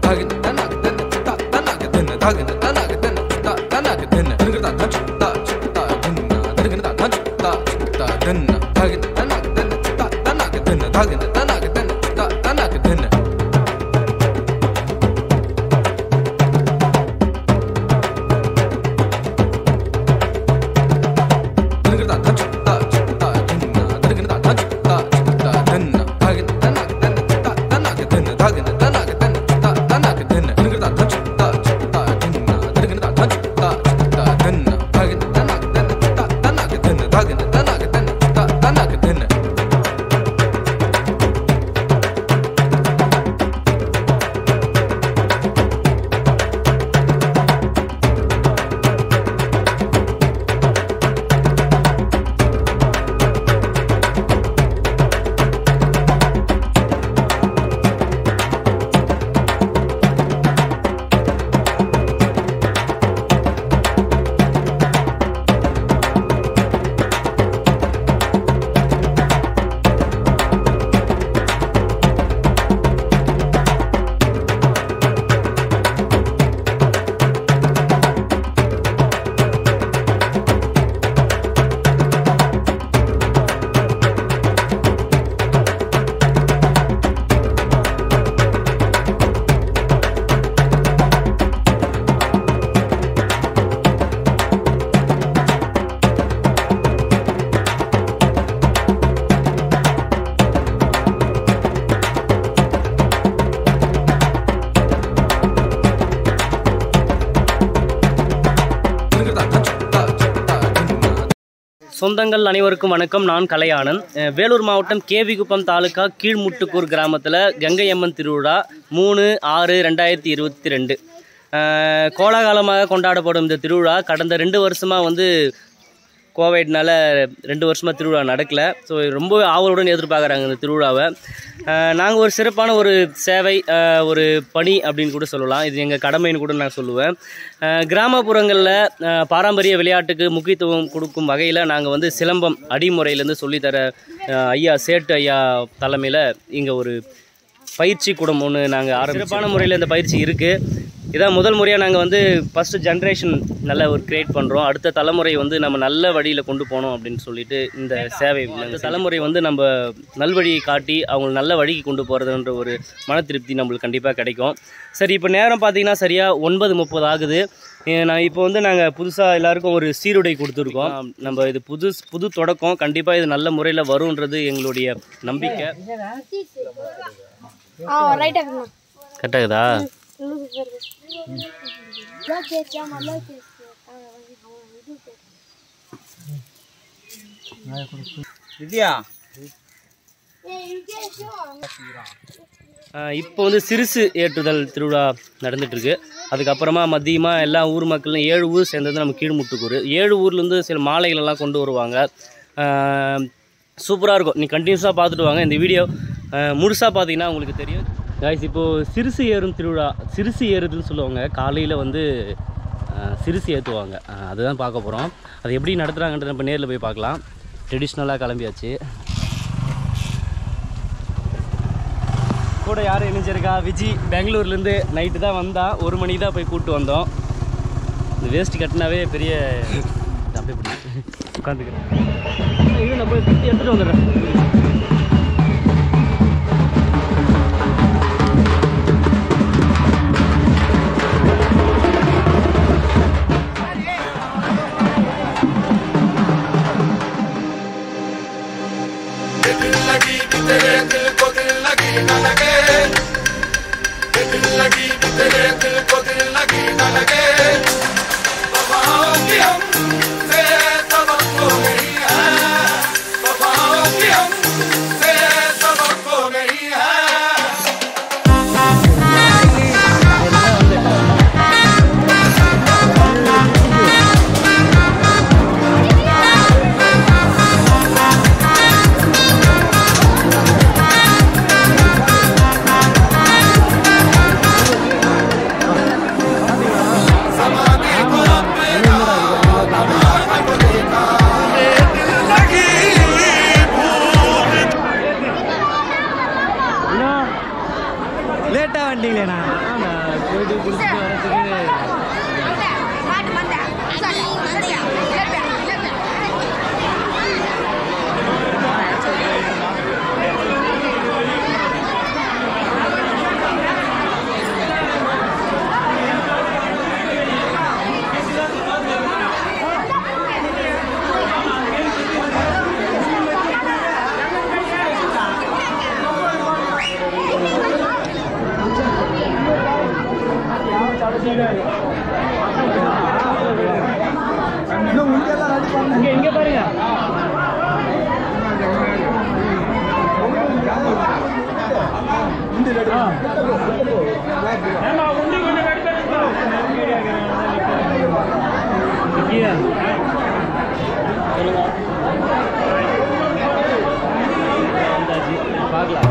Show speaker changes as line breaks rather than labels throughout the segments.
சொந்தங்கள் அனைவருக்கும் வணக்கம் நான் கலையானன் அஹ் வேலூர் மாவட்டம் கேவிகுப்பம் தாலுகா கீழ்முட்டுக்கூர் கிராமத்தில் கங்கையம்மன் திருவிழா மூணு ஆறு ரெண்டாயிரத்தி இருபத்தி ரெண்டு கோலாகாலமாக கொண்டாடப்படும் இந்த திருவிழா கடந்த ரெண்டு வருஷமாக வந்து கோவிட்னால ரெண்டு வருஷமாக திருவிழா நடக்கல ஸோ ரொம்ப ஆவலுடன் எதிர்பார்க்குறாங்க இந்த திருவிழாவை நாங்கள் ஒரு சிறப்பான ஒரு சேவை அஹ், ஒரு பணி அப்படின்னு கூட சொல்லலாம் இது எங்கள் கடமைன்னு கூட நான் சொல்லுவேன் கிராமப்புறங்களில் பாரம்பரிய விளையாட்டுக்கு முக்கியத்துவம் கொடுக்கும் வகையில் நாங்கள் வந்து சிலம்பம் அடிமுறையிலேருந்து சொல்லித்தர அஹ், ஐயா சேட்டு ஐயா தலைமையில் இங்கே ஒரு பயிற்சி கூடம் ஒன்று நாங்கள் ஆரம்பி சிறப்பான முறையில் இந்த பயிற்சி இருக்குது இதான் முதல் முறையாக நாங்கள் வந்து ஃபஸ்ட்டு ஜென்ரேஷன் நல்ல ஒரு கிரியேட் பண்ணுறோம் அடுத்த தலைமுறை வந்து நம்ம நல்ல வழியில் கொண்டு போகணும் அப்படின்னு சொல்லிட்டு இந்த சேவை இந்த தலைமுறை வந்து நம்ம நல்வழியை காட்டி அவங்க நல்ல வழிக்கு கொண்டு போகிறதுன்ற ஒரு மன திருப்தி நம்மளுக்கு கண்டிப்பாக கிடைக்கும் சரி இப்போ நேரம் பார்த்தீங்கன்னா சரியாக ஒன்பது முப்பது ஆகுது அஹ் நான் இப்போ வந்து நாங்கள் புதுசாக எல்லாருக்கும் ஒரு சீருடை கொடுத்துருக்கோம் நம்ம இது புது புது தொடக்கம் கண்டிப்பாக இது நல்ல முறையில் வரும்ன்றது எங்களுடைய நம்பிக்கை
ஆ ரைட் ஆகுமா
கரெக்டாகுதா
வித்யா
ஆஹ் இப்போ வந்து சிறுசு ஏற்றுதல் திருவிழா நடந்துட்டுருக்கு அதுக்கப்புறமா மதியமாக எல்லா ஊர் மக்களும் ஏழு ஊர் சேர்ந்தது நம்ம கீழ்முட்டுக்கூர் ஏழு ஊர்லேருந்து சில மாலைகள் எல்லாம் கொண்டு வருவாங்க சூப்பராக இருக்கும் நீ கண்டினியூஸாக பார்த்துட்டு வாங்க இந்த வீடியோ முழுசாக பார்த்தீங்கன்னா உங்களுக்கு தெரியும் காய்ஸ் இப்போது சிறுசு ஏறும் திருவிழா சிறுசு ஏறுதுன்னு சொல்லுவாங்க காலையில் வந்து ஆஹ் சிறுசு ஏற்றுவாங்க அதுதான் பார்க்க போகிறோம் அது எப்படி நடத்துகிறாங்கன்றத நம்ம நேரில் போய் பார்க்கலாம் ட்ரெடிஷ்னலாக கிளம்பியாச்சு கூட யாரும் இணைஞ்சிருக்கா விஜி பெங்களூர்லேருந்து நைட்டு தான் வந்தான் ஒரு மணிக்கு தான் போய் கூப்பிட்டு வந்தோம் இந்த வேஸ்ட் கட்டினாவே பெரிய அப்படியே பிடி உட்காந்துக்கிறேன் இது நான் போய் குத்தி எடுத்துகிட்டு வந்துடுறேன்
Baba,
போயிட்டு குளிச்சுட்டு வரதுக்கு இங்க இங்க பாருங்க பார்க்கலாம்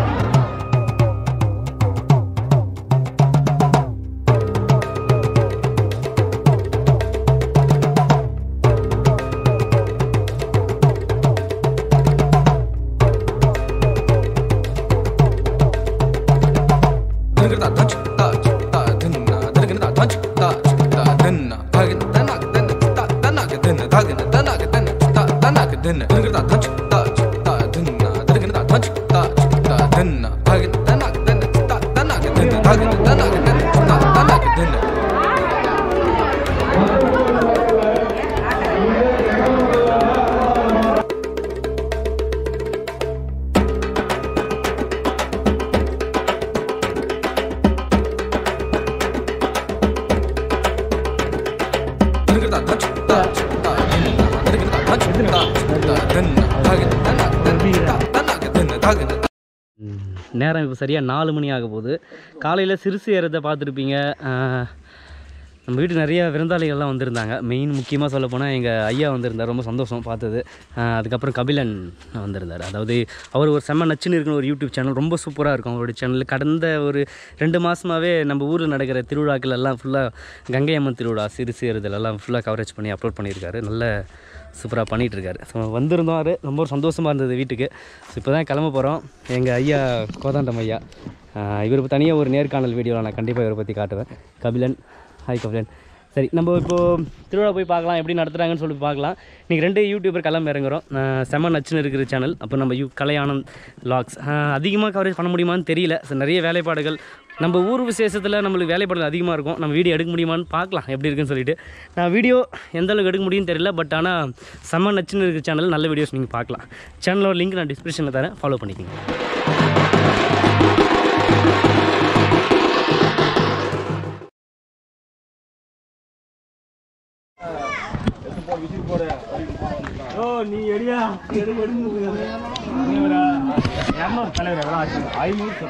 நேரம் இப்போ சரியாக நாலு மணி ஆக போகுது காலையில் சிறுசு ஏறதை பார்த்துருப்பீங்க ஆஹ், நம்ம வீட்டு நிறைய விருந்தாளிகள்லாம் வந்திருந்தாங்க மெயின் முக்கியமாக சொல்ல போனால் எங்கள் ஐயா வந்திருந்தார் ரொம்ப சந்தோஷம் பார்த்தது ஆஹ், அதுக்கப்புறம் கபிலன் வந்திருந்தார் அதாவது அவர் ஒரு செம்ம நச்சுன்னு இருக்குன்னு ஒரு யூடியூப் சேனல் ரொம்ப சூப்பராக இருக்கும் அவருடைய சேனல் கடந்த ஒரு ரெண்டு மாதமாகவே நம்ம ஊரில் நடக்கிற திருவிழாக்கள் எல்லாம் ஃபுல்லாக கங்கை அம்மன் திருவிழா சிறுசு ஏறுதல் எல்லாம் ஃபுல்லாக கவரேஜ் பண்ணி அப்லோட் பண்ணியிருக்காரு நல்ல சூப்பராக பண்ணிகிட்டு இருக்காரு ஸோ வந்திருந்தோம் ரொம்ப ஒரு சந்தோஷமாக இருந்தது வீட்டுக்கு ஸோ இப்போ தான் கிளம்ப போகிறோம் எங்கள் ஐயா கோதாண்டம் ஐயா ஆஹ் இவர் தனியாக ஒரு நேர்காணல் வீடியோவில் நான் கண்டிப்பாக இவரை பற்றி காட்டுவேன் கபிலன் ஹாய் கபிலன் சரி நம்ம இப்போது திருவிழா போய் பார்க்கலாம் எப்படி நடத்துகிறாங்கன்னு சொல்லி பார்க்கலாம் இன்றைக்கி ரெண்டு யூடியூபர் கிளம்ப இறங்குறோம் ஆஹ் செம நச்சுன்னு இருக்கிற சேனல் அப்போ நம்ம யூ கலையானந்த் லாக்ஸ் அதிகமாக கவரேஜ் பண்ண முடியுமான்னு தெரியல ஸோ நிறைய வேலைப்பாடுகள் நம்ம ஊர் விசேஷத்தில் நம்மளுக்கு வேலைப்பாடுகள் அதிகமாக இருக்கும் நம்ம வீடியோ எடுக்க முடியுமான்னு பார்க்கலாம் எப்படி இருக்குன்னு சொல்லிட்டு நான் வீடியோ எந்த அளவுக்கு எடுக்க முடியும்னு தெரியல பட் ஆனால் செம்ம நச்சுன்னு இருக்கிற சேனல் நல்ல வீடியோஸ் நீங்கள் பார்க்கலாம் சேனலோட லிங்க் நான் டிஸ்கிரிப்ஷனில் தரேன் ஃபாலோ பண்ணிக்கோங்க
ஓ நீ எடியா எடு எடுங்க இரநூறு தலைவர் எவ்வளோ ஆச்சு ஐநூறு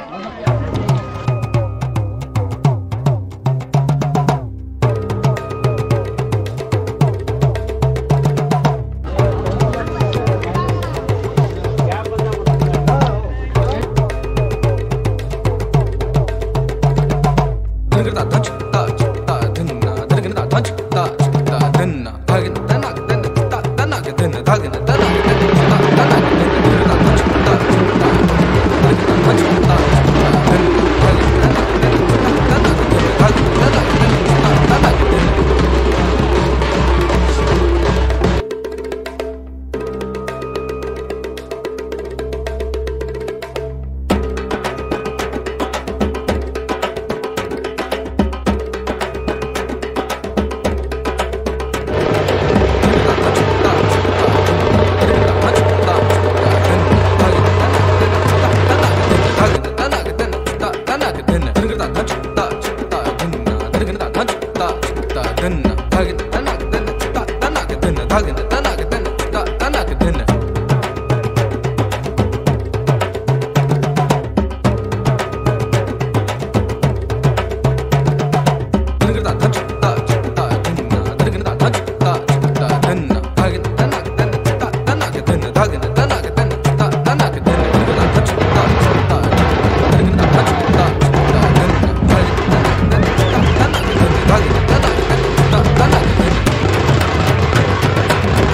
Dun,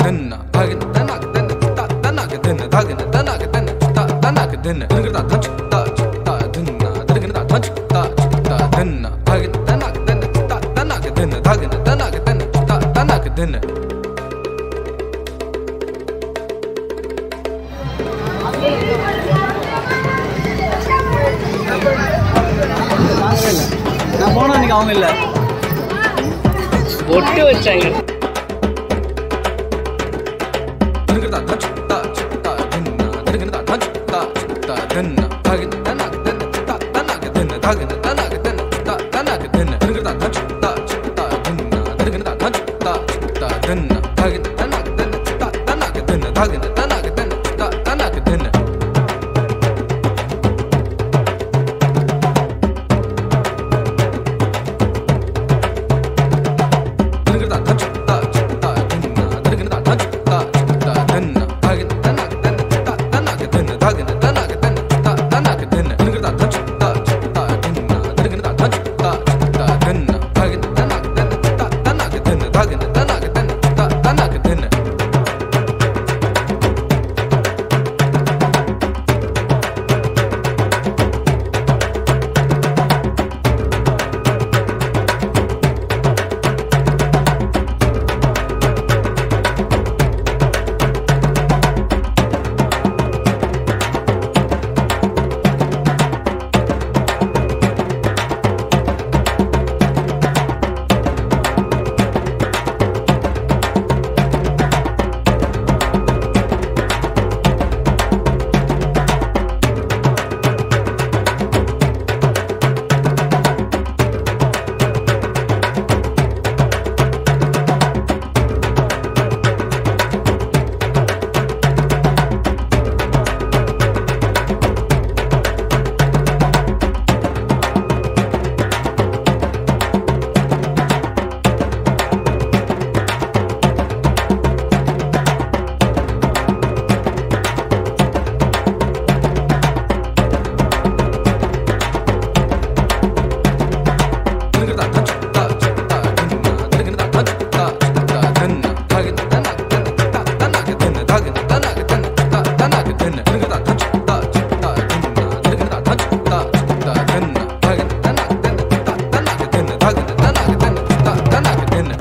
dinna tagina tanaga dinna ta tanaga dinna tagina tanaga dinna ta tanaga dinna dinna ta touch ta ta dinna dinna ta touch ta ta dinna tagina tanaga dinna ta tanaga dinna tagina tanaga dinna ta tanaga dinna
நான் போனா அன்னைக்கு அவங்க இல்லை
ஒட்டு வச்சாங்க
dinna ta touch ta ta dinna dinna ta touch ta ta dinna tagina tanaga dinna ta tanaga dinna tagina tanaga dinna ta tanaga dinna dinna ta touch ta ta dinna dinna ta touch ta ta dinna tagina tanaga dinna ta tanaga dinna tagina tanaga dinna ta tanaga dinna dinna ta touch ta ta dinna dinna ta touch ta ta dinna tagina tanaga dinna ta tanaga dinna tagina tanaga dinna ta tanaga dinna dinna ta touch ta ta dinna dinna ta touch ta ta dinna tagina tanaga dinna ta tanaga dinna tagina tanaga dinna ta tanaga dinna dinna ta touch ta ta dinna dinna ta touch ta ta dinna tagina tanaga dinna ta tanaga dinna tagina tanaga dinna ta tanaga dinna dinna ta touch ta ta dinna dinna ta touch ta ta dinna tagina tanaga dinna ta tanaga dinna tagina tanaga dinna ta tanaga dinna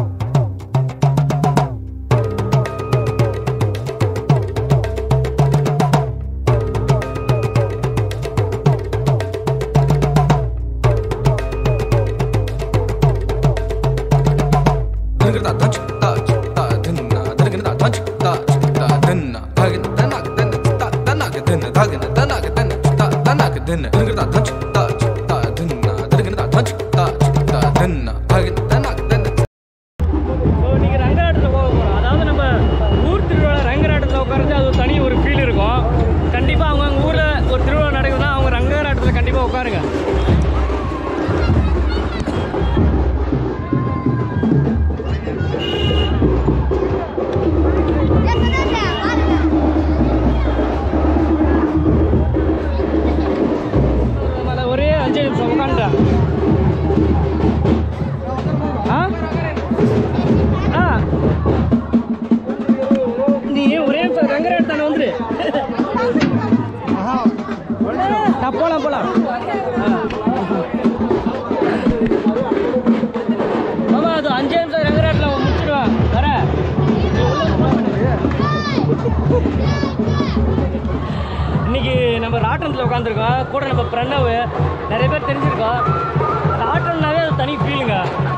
dinna ta touch ta ta dinna dinna ta touch ta ta dinna tagina tanaga dinna ta tanaga dinna tagina tanaga dinna ta tanaga dinna dinna ta touch ta ta dinna dinna ta touch ta ta dinna tagina tanaga dinna
இப்போ நீங்கள் ரங்கராட்டத்தில் போக போகிறோம் அதாவது நம்ம ஊர் திருவிழா ரங்கராட்டத்தில் உட்காந்து அது ஒரு தனி ஒரு ஃபீல் இருக்கும் கண்டிப்பாக அவங்க அவங்க ஊரில் ஒரு திருவிழா நடக்குதுன்னா அவங்க ரங்கராட்டத்தில் கண்டிப்பாக உட்காருங்க மேல ஒரே அஞ்சு நிமிஷம் உட்காந்துட்டேன் ஆ ஆ நீ ஒரே நிமிஷம் ரங்கராட் தானே வந்துரு நான் போலாம் போலாம் மாமா அது அஞ்சு நிமிஷம் ரங்கராட்டில் முடிச்சிடுவேன் வர இன்னைக்கு நம்ம ராட்டனத்தில் உட்காந்துருக்கோம் கூட நம்ம பிரணவ் நிறைய பேர் தெரிஞ்சிருக்கோம் ராட்டம்னாவே அது தனி ஃபீலுங்க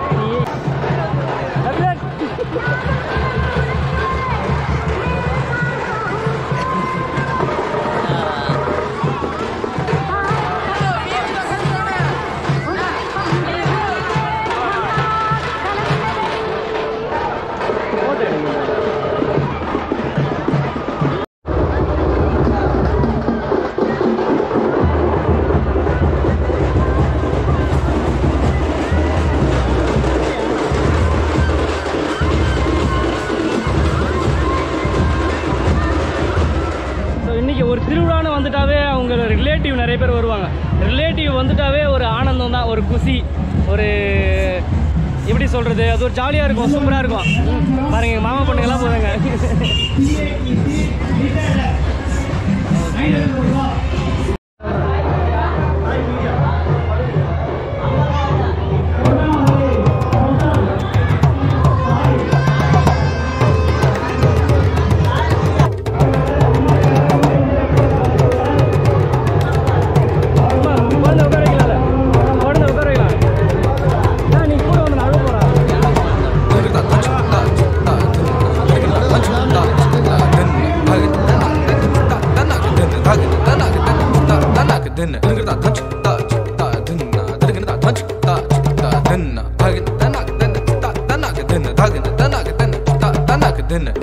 ஸோ இன்னைக்கு ஒரு திருவிழான்னு வந்துட்டாவே அவங்க ரிலேட்டிவ் நிறைய பேர் வருவாங்க ரிலேட்டிவ் வந்துட்டாவே ஒரு ஆனந்தம் தான் ஒரு குஷி ஒரு எப்படி சொல்கிறது அது ஒரு ஜாலியாக இருக்கும் சூப்பராக இருக்கும் பாருங்க எங்கள் மாமா பொண்ணுங்கெல்லாம் போகிறாங்க
Dinner.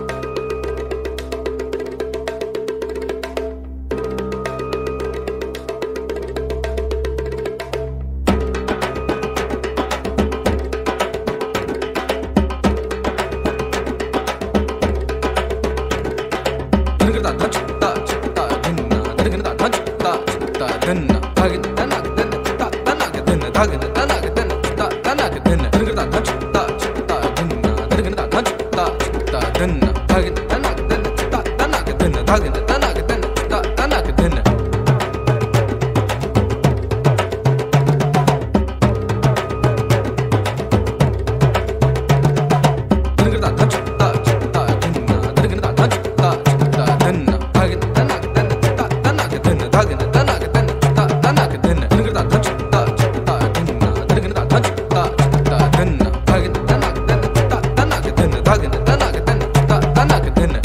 Dinner. Dinner.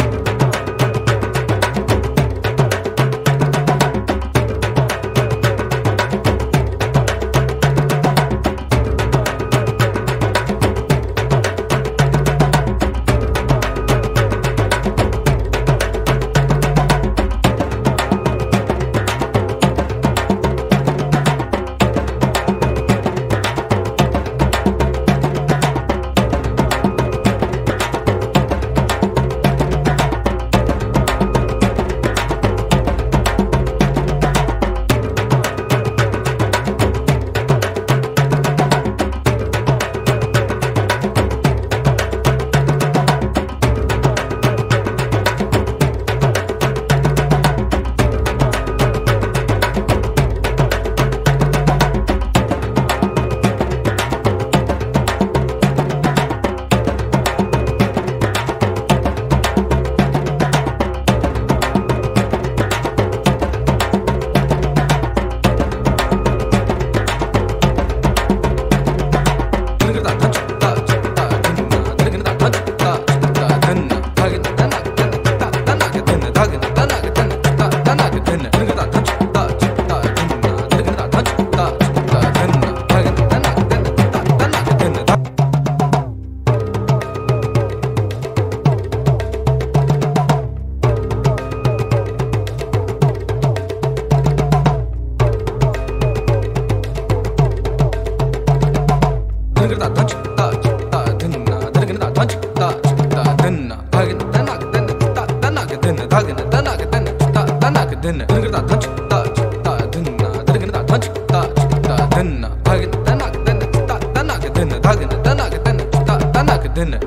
Dinner.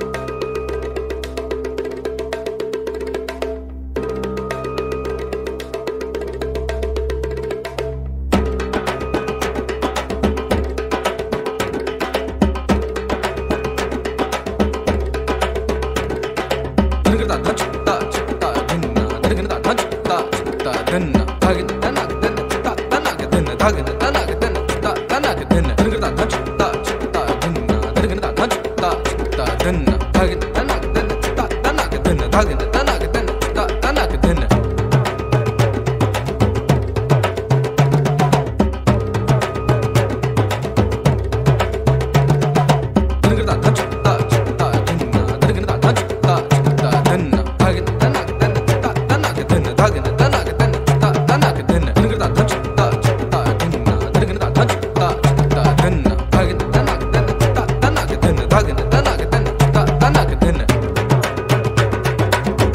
Dinner. Dinner.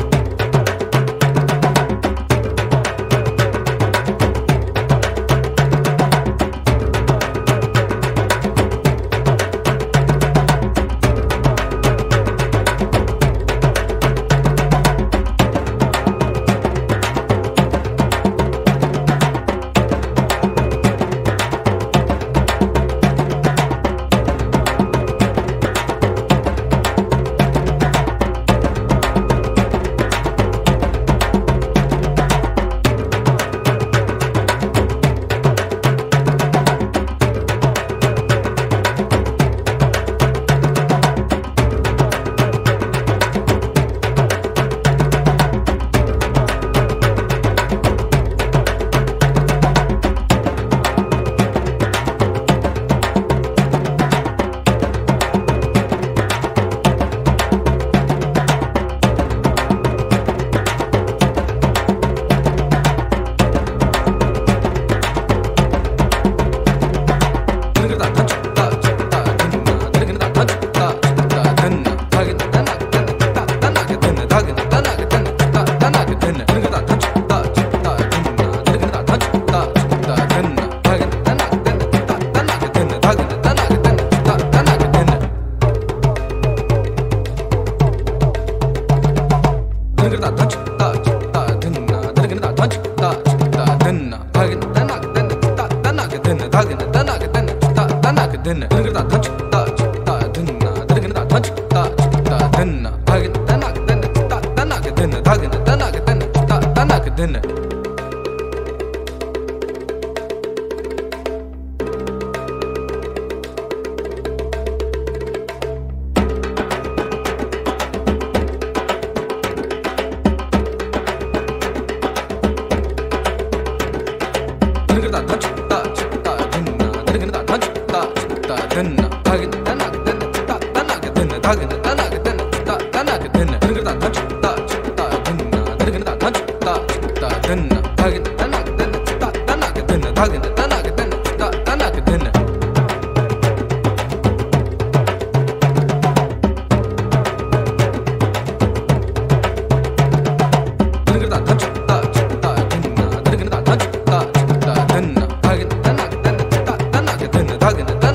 Dinna dach ta ta dinna dinna dach ta ta dinna tagin dana dinna ta dana dinna tagin dana dinna ta dana dinna dinna dach ta ta dinna dinna dach ta ta dinna tagin dana dinna ta dana dinna tagin dana dinna ta dana dinna Dinna dach ta ta dinna dinna dach ta ta dinna tagin dana dinna ta dana dinna tagin dana dinna ta dana dinna dinna dach ta ta dinna dinna dach ta ta dinna tagin dana dinna ta dana dinna tagin dana dinna ta dana dinna Dinna dach ta ta dinna dinna dach ta ta dinna tagin dana dinna ta dana dinna tagin